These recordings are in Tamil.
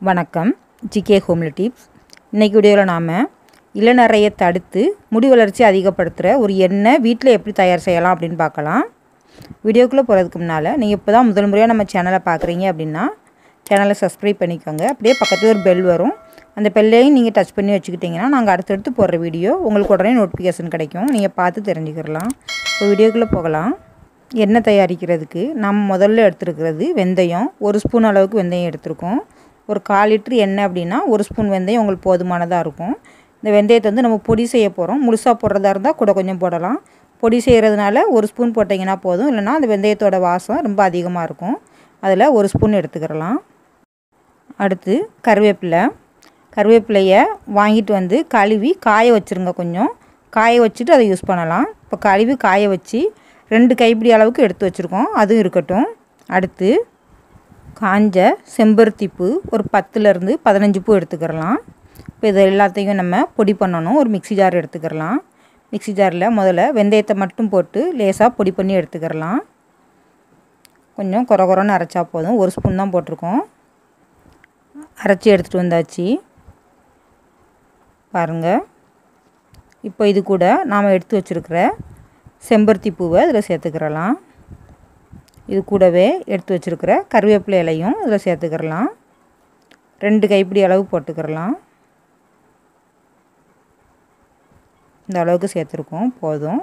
வணக்கம் ஜிகே ஹோம்ல டிப்ஸ் இன்றைக்கி வீடியோவில் நாம் இளநரையை தடுத்து முடி வளர்ச்சி அதிகப்படுத்துகிற ஒரு எண்ணெய் வீட்டில் எப்படி தயார் செய்யலாம் அப்படின்னு பார்க்கலாம் வீடியோக்குள்ளே போகிறதுக்கு முன்னால் நீங்கள் இப்போ தான் முதல் முறையாக நம்ம சேனலை பார்க்குறீங்க அப்படின்னா சேனலை சப்ஸ்கிரைப் பண்ணிக்கோங்க அப்படியே பக்கத்தில் ஒரு பெல் வரும் அந்த பெல்லையும் நீங்கள் டச் பண்ணி வச்சுக்கிட்டிங்கன்னா நாங்கள் அடுத்தடுத்து போடுற வீடியோ உங்களுக்கு உடனே நோட்டிஃபிகேஷன் கிடைக்கும் நீங்கள் பார்த்து தெரிஞ்சுக்கிறலாம் இப்போ வீடியோக்குள்ளே போகலாம் எண்ணெய் தயாரிக்கிறதுக்கு நம்ம முதல்ல எடுத்துருக்கிறது வெந்தயம் ஒரு ஸ்பூன் அளவுக்கு வெந்தயம் எடுத்திருக்கோம் ஒரு கால் லிட்ரு எண்ணெய் அப்படின்னா ஒரு ஸ்பூன் வெந்தயம் உங்களுக்கு போதுமானதாக இருக்கும் இந்த வெந்தயத்தை வந்து நம்ம பொடி செய்ய போகிறோம் முழுசாக போடுறதா இருந்தால் கூட கொஞ்சம் போடலாம் பொடி செய்கிறதுனால ஒரு ஸ்பூன் போட்டிங்கன்னா போதும் இல்லைனா அந்த வெந்தயத்தோட வாசம் ரொம்ப அதிகமாக இருக்கும் அதில் ஒரு ஸ்பூன் எடுத்துக்கிறலாம் அடுத்து கருவேப்பிலை கருவேப்பிலையை வாங்கிட்டு வந்து கழுவி காய வச்சுருங்க கொஞ்சம் காய வச்சுட்டு அதை யூஸ் பண்ணலாம் இப்போ கழுவி காய வச்சு ரெண்டு கைப்பிடி அளவுக்கு எடுத்து வச்சுருக்கோம் அதுவும் இருக்கட்டும் அடுத்து காஞ்ச செம்பருத்தி பூ ஒரு பத்துலேருந்து பதினஞ்சு பூ எடுத்துக்கிறலாம் இப்போ இது எல்லாத்தையும் நம்ம பொடி பண்ணணும் ஒரு மிக்சி ஜார் எடுத்துக்கிறலாம் மிக்சி ஜாரில் முதல்ல வெந்தயத்தை மட்டும் போட்டு லேசாக பொடி பண்ணி எடுத்துக்கிறலாம் கொஞ்சம் குறை குறைன்னு அரைச்சா போதும் ஒரு ஸ்பூன் தான் போட்டிருக்கோம் அரைச்சி எடுத்துகிட்டு வந்தாச்சு பாருங்கள் இப்போ இது கூட நாம் எடுத்து வச்சுருக்கிற செம்பருத்தி பூவை இதில் சேர்த்துக்கிறலாம் இது கூடவே எடுத்து வச்சுருக்கிற கருவேப்பிலை இலையும் இதில் சேர்த்துக்கிறலாம் ரெண்டு கைப்பிடி அளவு போட்டுக்கிறலாம் இந்த அளவுக்கு சேர்த்துருக்கோம் போதும்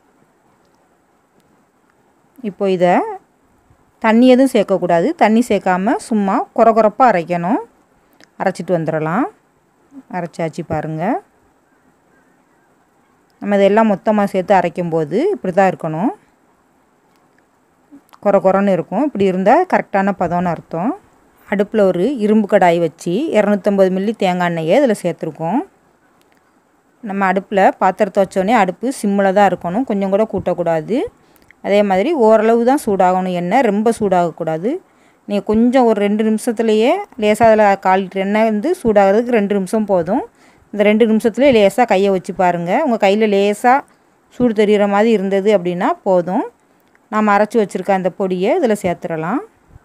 இப்போ இதை தண்ணி எதுவும் சேர்க்கக்கூடாது தண்ணி சேர்க்காம சும்மா குறை குறைப்பாக அரைக்கணும் அரைச்சிட்டு வந்துடலாம் அரைச்சாச்சு பாருங்கள் நம்ம இதெல்லாம் மொத்தமாக சேர்த்து அரைக்கும்போது இப்படி தான் இருக்கணும் குறை குறைன்னு இருக்கும் இப்படி இருந்தால் கரெக்டான பதம்னு அர்த்தம் அடுப்பில் ஒரு இரும்பு கடாய் வச்சு இரநூத்தம்பது மில்லி தேங்காய் எண்ணெயை இதில் சேர்த்துருக்கோம் நம்ம அடுப்பில் பாத்திரத்தை வச்சோடனே அடுப்பு சிம்மில் தான் இருக்கணும் கொஞ்சம் கூட கூட்டக்கூடாது அதே மாதிரி ஓரளவு தான் சூடாகணும் எண்ணெய் ரொம்ப சூடாகக்கூடாது நீங்கள் கொஞ்சம் ஒரு ரெண்டு நிமிஷத்துலையே லேசாக அதில் கால் லிட்டர் எண்ணெய் வந்து சூடாகிறதுக்கு ரெண்டு நிமிஷம் போதும் இந்த ரெண்டு நிமிஷத்துலேயே லேசாக கையை வச்சு பாருங்கள் உங்கள் கையில் லேசாக சூடு தெரிகிற மாதிரி இருந்தது அப்படின்னா போதும் நாம் அரைச்சி வச்சுருக்க அந்த பொடியை இதில் சேர்த்துடலாம்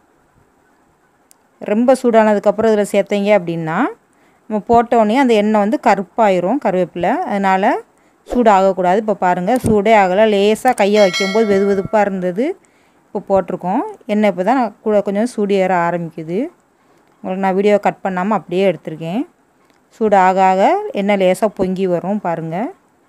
ரொம்ப சூடானதுக்கப்புறம் இதில் சேர்த்தீங்க அப்படின்னா நம்ம போட்டோடனே அந்த எண்ணெய் வந்து கருப்பாயிரும் கருவேப்பிலை அதனால் சூடு ஆகக்கூடாது இப்போ பாருங்கள் சூடே ஆகலை லேசாக கையை வைக்கும்போது வெது வெதுப்பாக இருந்தது இப்போ போட்டிருக்கோம் எண்ணெய் இப்போ தான் கூட கொஞ்சம் சூடு ஏற ஆரம்பிக்குது உங்களுக்கு நான் வீடியோ கட் பண்ணாமல் அப்படியே எடுத்திருக்கேன் சூடு ஆக ஆக எண்ணெய் லேசாக பொங்கி வரும் பாருங்கள்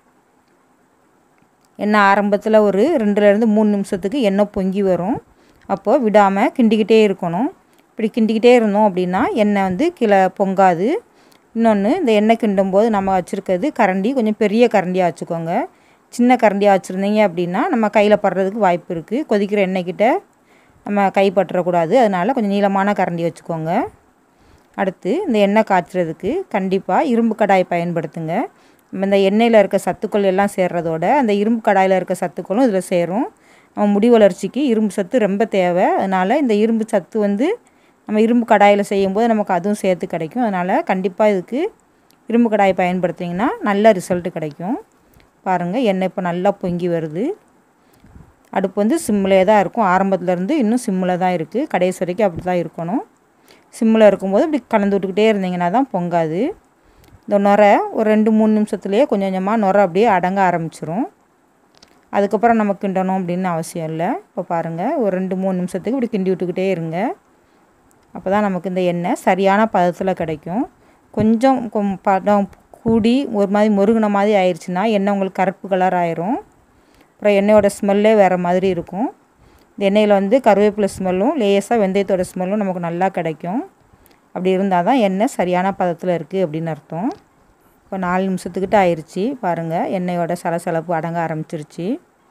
எண்ணெய் ஆரம்பத்தில் ஒரு ரெண்டுலேருந்து மூணு நிமிஷத்துக்கு எண்ணெய் பொங்கி வரும் அப்போது விடாமல் கிண்டிக்கிட்டே இருக்கணும் இப்படி கிண்டிக்கிட்டே இருந்தோம் அப்படின்னா எண்ணெய் வந்து கீழே பொங்காது இன்னொன்று இந்த எண்ணெய் கிண்டும் போது நம்ம வச்சுருக்கிறது கரண்டி கொஞ்சம் பெரிய கரண்டியாக வச்சுக்கோங்க சின்ன கரண்டியாக வச்சுருந்தீங்க அப்படின்னா நம்ம கையில் படுறதுக்கு வாய்ப்பு இருக்குது கொதிக்கிற எண்ணெய்க்கிட்ட நம்ம கை பற்றக்கூடாது அதனால் கொஞ்சம் நீளமான கரண்டி வச்சுக்கோங்க அடுத்து இந்த எண்ணெய் காய்ச்சறதுக்கு கண்டிப்பாக இரும்பு கடாய் பயன்படுத்துங்க நம்ம இந்த எண்ணெயில் இருக்க சத்துக்கள் எல்லாம் சேர்றதோட அந்த இரும்பு கடாயில் இருக்க சத்துக்களும் இதில் சேரும் நம்ம முடி வளர்ச்சிக்கு இரும்பு சத்து ரொம்ப தேவை அதனால் இந்த இரும்பு சத்து வந்து நம்ம இரும்பு கடாயில் செய்யும்போது நமக்கு அதுவும் சேர்த்து கிடைக்கும் அதனால் கண்டிப்பாக இதுக்கு இரும்பு கடாய் பயன்படுத்திங்கன்னா நல்ல ரிசல்ட்டு கிடைக்கும் பாருங்கள் எண்ணெய் இப்போ நல்லா பொங்கி வருது அடுப்பு வந்து சிம்மிலே தான் இருக்கும் ஆரம்பத்துலேருந்து இன்னும் சிம்மில் தான் இருக்குது கடைசி வரைக்கும் அப்படி தான் இருக்கணும் சிம்மில் இருக்கும்போது இப்படி கலந்து விட்டுக்கிட்டே இருந்தீங்கன்னா தான் பொங்காது இந்த நுரை ஒரு ரெண்டு மூணு நிமிஷத்துலேயே கொஞ்சம் கொஞ்சமாக நுரை அப்படியே அடங்க ஆரம்பிச்சிரும் அதுக்கப்புறம் நம்ம கிண்டணும் அப்படின்னு அவசியம் இல்லை இப்போ பாருங்கள் ஒரு ரெண்டு மூணு நிமிஷத்துக்கு இப்படி கிண்டி விட்டுக்கிட்டே இருங்க அப்போ தான் நமக்கு இந்த எண்ணெய் சரியான பதத்தில் கிடைக்கும் கொஞ்சம் பதம் கூடி ஒரு மாதிரி முருகின மாதிரி ஆயிடுச்சுன்னா எண்ணெய் உங்களுக்கு கருப்பு கலர் ஆயிரும் அப்புறம் எண்ணெயோட ஸ்மெல்லே வேறு மாதிரி இருக்கும் இந்த எண்ணெயில் வந்து கருவேப்பிலை ஸ்மெல்லும் லேசாக வெந்தயத்தோட ஸ்மெல்லும் நமக்கு நல்லா கிடைக்கும் அப்படி இருந்தால் தான் எண்ணெய் சரியான பதத்தில் இருக்குது அப்படின்னு அர்த்தம் இப்போ நாலு நிமிஷத்துக்கிட்ட ஆயிடுச்சு பாருங்கள் எண்ணெயோட சலசலப்பு அடங்க ஆரம்பிச்சிருச்சு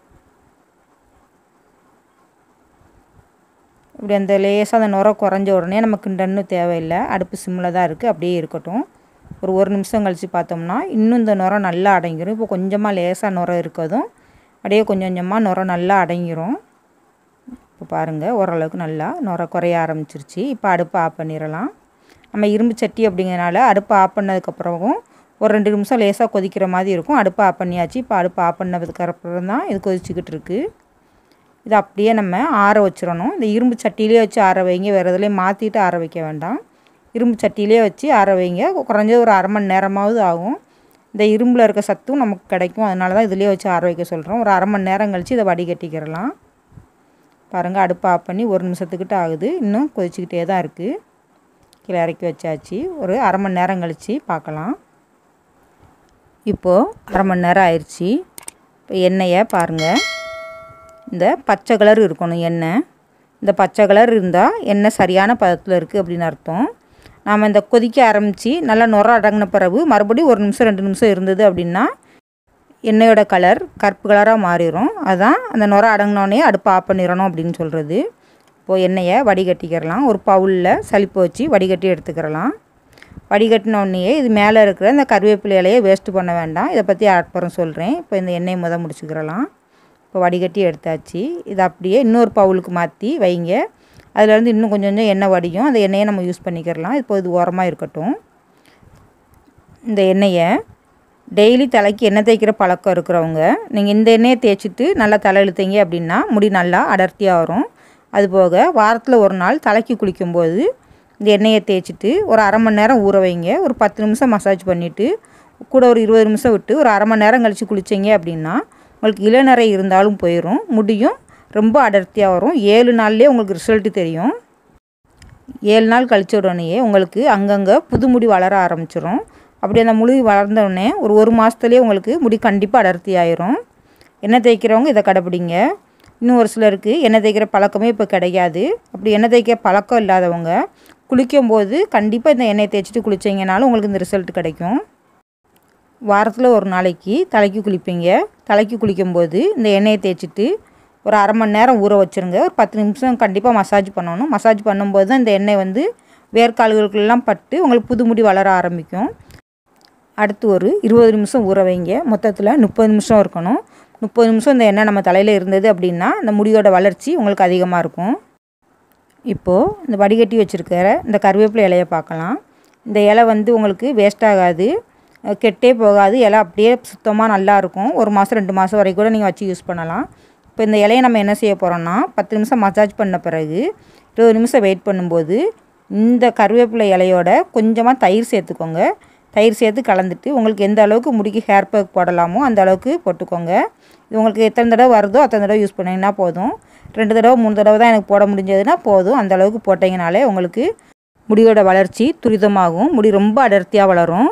இப்படி அந்த லேசாக அந்த நுர குறைஞ்ச உடனே நமக்கு கிண்டன்னு தேவையில்லை அடுப்பு சிம்மில் தான் இருக்குது அப்படியே இருக்கட்டும் ஒரு ஒரு நிமிஷம் கழித்து பார்த்தோம்னா இன்னும் இந்த நுர நல்லா அடங்கிரும் இப்போ கொஞ்சமாக லேசாக நுர இருக்கதும் அப்படியே கொஞ்சம் கொஞ்சமாக நுர நல்லா அடங்கிரும் இப்போ பாருங்கள் ஓரளவுக்கு நல்லா நுர குறைய ஆரம்பிச்சிருச்சு இப்போ அடுப்பை ஆஃப் பண்ணிடலாம் நம்ம இரும்பு சட்டி அப்படிங்கிறனால அடுப்பை ஆஃப் பண்ணதுக்கப்புறமும் ஒரு ரெண்டு நிமிஷம் லேசாக கொதிக்கிற மாதிரி இருக்கும் அடுப்பை ஆஃப் பண்ணியாச்சு இப்போ அடுப்பை ஆஃப் பண்ணதுக்கு அப்புறம் தான் இது கொதிச்சிக்கிட்டு இருக்குது இதை அப்படியே நம்ம ஆற வச்சிடணும் இந்த இரும்பு சட்டியிலே வச்சு ஆற வைங்க வேறு எதுலேயும் மாற்றிட்டு ஆற வைக்க வேண்டாம் இரும்பு சட்டியிலே வச்சு ஆற வைங்க குறைஞ்சது ஒரு அரை மணி நேரமாவது ஆகும் இந்த இரும்பில் இருக்க சத்தும் நமக்கு கிடைக்கும் அதனால தான் இதிலே வச்சு ஆற வைக்க சொல்கிறோம் ஒரு அரை மணி நேரம் கழித்து இதை வடிகட்டிக்கிறலாம் பாருங்கள் அடுப்பு ஆஃப் பண்ணி ஒரு நிமிஷத்துக்கிட்ட ஆகுது இன்னும் கொதிச்சுக்கிட்டே தான் இருக்குது கீழே இறக்கி வச்சாச்சு ஒரு அரை மணி நேரம் கழித்து பார்க்கலாம் இப்போது அரை மணி நேரம் ஆயிடுச்சு இப்போ எண்ணெயை பாருங்கள் இந்த பச்சை கலர் இருக்கணும் எண்ணெய் இந்த பச்சை கலர் இருந்தால் எண்ணெய் சரியான பதத்தில் இருக்குது அப்படின்னு அர்த்தம் நாம் இந்த கொதிக்க ஆரம்பித்து நல்லா நுர அடங்கின பிறகு மறுபடியும் ஒரு நிமிஷம் ரெண்டு நிமிஷம் இருந்தது அப்படின்னா எண்ணெயோட கலர் கருப்பு கலராக மாறிடும் அதான் அந்த நுர அடங்கினோடனே அடுப்பை ஆஃப் பண்ணிடணும் அப்படின்னு சொல்கிறது இப்போது எண்ணெயை வடிகட்டிக்கிறலாம் ஒரு பவுலில் சளிப்பு வச்சு வடிகட்டி எடுத்துக்கிறலாம் வடிகட்டினோடனே இது மேலே இருக்கிற இந்த கருவேப்பிலை இலையை வேஸ்ட்டு பண்ண வேண்டாம் இதை பற்றி அப்புறம் சொல்கிறேன் இப்போ இந்த எண்ணெயை முத முடிச்சுக்கிறலாம் இப்போ வடிகட்டி எடுத்தாச்சு இதை அப்படியே இன்னொரு பவுலுக்கு மாற்றி வைங்க அதுலேருந்து இன்னும் கொஞ்சம் கொஞ்சம் எண்ணெய் வடியும் அந்த எண்ணெயை நம்ம யூஸ் பண்ணிக்கிறலாம் இப்போ இது ஓரமாக இருக்கட்டும் இந்த எண்ணெயை டெய்லி தலைக்கு எண்ணெய் தேய்க்கிற பழக்கம் இருக்கிறவங்க நீங்கள் இந்த எண்ணெயை தேய்ச்சிட்டு நல்லா தலை இழுத்தீங்க அப்படின்னா முடி நல்லா அடர்த்தியாக வரும் அதுபோக வாரத்தில் ஒரு நாள் தலைக்கு குளிக்கும்போது இந்த எண்ணெயை தேய்ச்சிட்டு ஒரு அரை மணி நேரம் ஊற வைங்க ஒரு பத்து நிமிஷம் மசாஜ் பண்ணிவிட்டு கூட ஒரு இருபது நிமிஷம் விட்டு ஒரு அரை மணி நேரம் கழித்து குளிச்சிங்க அப்படின்னா உங்களுக்கு இளநரை இருந்தாலும் போயிடும் முடியும் ரொம்ப அடர்த்தியாக வரும் ஏழு நாள்லேயே உங்களுக்கு ரிசல்ட்டு தெரியும் ஏழு நாள் கழிச்ச உடனேயே உங்களுக்கு அங்கங்கே புது முடி வளர ஆரம்பிச்சிடும் அப்படி அந்த முடி வளர்ந்த உடனே ஒரு ஒரு மாதத்துலேயே உங்களுக்கு முடி கண்டிப்பாக அடர்த்தி ஆயிரும் எண்ணெய் தேய்க்கிறவங்க இதை கடைப்பிடிங்க இன்னும் ஒரு சிலருக்கு எண்ணெய் தேய்க்கிற பழக்கமே இப்போ கிடையாது அப்படி எண்ணெய் தேய்க்கிற பழக்கம் இல்லாதவங்க குளிக்கும்போது கண்டிப்பாக இந்த எண்ணெய் தேய்ச்சிட்டு குளிச்சிங்கனாலும் உங்களுக்கு இந்த ரிசல்ட் கிடைக்கும் வாரத்தில் ஒரு நாளைக்கு தலைக்கு குளிப்பீங்க தலைக்கு குளிக்கும்போது இந்த எண்ணெயை தேய்ச்சிட்டு ஒரு அரை மணி நேரம் ஊற வச்சுருங்க ஒரு பத்து நிமிஷம் கண்டிப்பாக மசாஜ் பண்ணணும் மசாஜ் பண்ணும்போது தான் இந்த எண்ணெய் வந்து வேர்க்கால்களுக்கெல்லாம் பட்டு உங்களுக்கு புது முடி வளர ஆரம்பிக்கும் அடுத்து ஒரு இருபது நிமிஷம் ஊற வைங்க மொத்தத்தில் முப்பது நிமிஷம் இருக்கணும் முப்பது நிமிஷம் இந்த எண்ணெய் நம்ம தலையில் இருந்தது அப்படின்னா இந்த முடியோட வளர்ச்சி உங்களுக்கு அதிகமாக இருக்கும் இப்போது இந்த வடிகட்டி வச்சுருக்கிற இந்த கருவேப்பிலை இலையை பார்க்கலாம் இந்த இலை வந்து உங்களுக்கு வேஸ்ட் ஆகாது கெட்டே போகாது இலை அப்படியே சுத்தமாக நல்லா இருக்கும் ஒரு மாதம் ரெண்டு மாதம் வரைக்கும் கூட நீங்கள் வச்சு யூஸ் பண்ணலாம் இப்போ இந்த இலையை நம்ம என்ன செய்ய போகிறோம்னா பத்து நிமிஷம் மசாஜ் பண்ண பிறகு இருபது நிமிஷம் வெயிட் பண்ணும்போது இந்த கருவேப்பிலை இலையோட கொஞ்சமாக தயிர் சேர்த்துக்கோங்க தயிர் சேர்த்து கலந்துட்டு உங்களுக்கு எந்த அளவுக்கு முடிக்கு ஹேர் பேக் போடலாமோ அந்த அளவுக்கு போட்டுக்கோங்க இது உங்களுக்கு எத்தனை தடவை வருதோ அத்தனை தடவை யூஸ் பண்ணிங்கன்னா போதும் ரெண்டு தடவை மூணு தடவை தான் எனக்கு போட முடிஞ்சதுன்னா போதும் அந்த அளவுக்கு போட்டிங்கனாலே உங்களுக்கு முடியோட வளர்ச்சி துரிதமாகும் முடி ரொம்ப அடர்த்தியாக வளரும்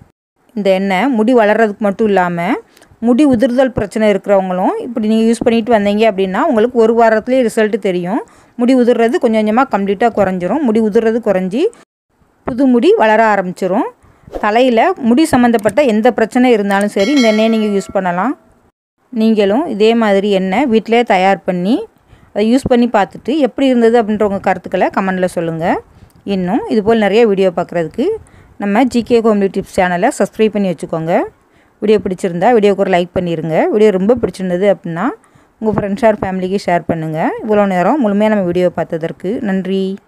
இந்த எண்ணெய் முடி வளர்கிறதுக்கு மட்டும் இல்லாமல் முடி உதிர்தல் பிரச்சனை இருக்கிறவங்களும் இப்படி நீங்கள் யூஸ் பண்ணிட்டு வந்தீங்க அப்படின்னா உங்களுக்கு ஒரு வாரத்துலேயே ரிசல்ட்டு தெரியும் முடி உதிர்றது கொஞ்சம் கொஞ்சமாக கம்ப்ளீட்டாக குறைஞ்சிரும் முடி உதிர்றது குறைஞ்சி புது முடி வளர ஆரம்பிச்சிரும் தலையில் முடி சம்மந்தப்பட்ட எந்த பிரச்சனை இருந்தாலும் சரி இந்த எண்ணெயை நீங்கள் யூஸ் பண்ணலாம் நீங்களும் இதே மாதிரி எண்ணெய் வீட்டிலே தயார் பண்ணி அதை யூஸ் பண்ணி பார்த்துட்டு எப்படி இருந்தது அப்படின்ற உங்கள் கருத்துக்களை கமெண்டில் சொல்லுங்கள் இன்னும் இதுபோல் நிறைய வீடியோ பார்க்குறதுக்கு நம்ம ஜிகே கோம்லி டிப்ஸ் சேனலை சப்ஸ்கிரைப் பண்ணி வச்சுக்கோங்க வீடியோ பிடிச்சிருந்தா வீடியோக்கு ஒரு லைக் பண்ணிடுங்க வீடியோ ரொம்ப பிடிச்சிருந்தது அப்படின்னா உங்கள் ஃப்ரெண்ட்ஸ் ஆர் ஃபேமிலிக்கு ஷேர் பண்ணுங்கள் இவ்வளோ நேரம் முழுமையாக நம்ம வீடியோ பார்த்ததற்கு நன்றி